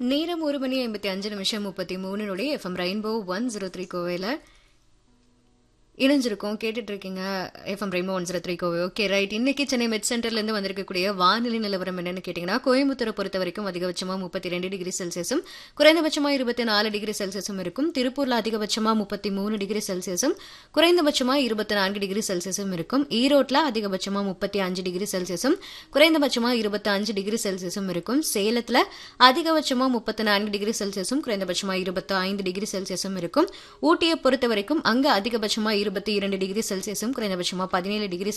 நேரம் ஒரு மணி ஐம்பத்தி அஞ்சு நிமிஷம் முப்பத்தி மூணுனுடைய FM rainbow one zero three கோவையில் இணைஞ்சிருக்கோம் கேட்டுட்டு இருக்கீங்க FM rainbow one zero three Kovai okay right இன்னைக்கு சென்னை மெட் சென்டர்லேருந்து வந்திருக்கக்கூடிய வானிலை நிலவரம் என்னன்னு கேட்டிங்கன்னா கோயம்புத்தூரை பொறுத்த வரைக்கும் அதிகபட்சமாக முப்பத்தி ரெண்டு டிகிரி செல்சியஸும் குறைந்தபட்சமாக இருபத்தி நாலு டிகிரி செல்சியஸும் இருக்கும் திருப்பூரில் அதிகபட்சமாக முப்பத்தி மூணு டிகிரி செல்சியஸும் குறைந்தபட்சமாக இருபத்தி நான்கு டிகிரி செல்சியஸும் இருக்கும் ஈரோட்டில் அதிகபட்சமாக முப்பத்தி அஞ்சு டிகிரி செல்சியஸும் குறைந்தபட்சமாக இருபத்தி அஞ்சு டிகிரி செல்சியஸும் இருக்கும் சேலத்தில் அதிகபட்சமாக முப்பத்தி நான்கு டிகிரி செல்சியஸும் குறைந்தபட்சமாக இருபத்தி ஐந்து டிகிரி செல்சியஸும் இருக்கும் ஊட்டியை பொறுத்த வரைக்கும் அங்கு அதிகபட்சமாக இருபத்தி இரண்டு டிகிரி செல்சியஸும் குறைந்தபட்சமாக பதினேழு டிகிரி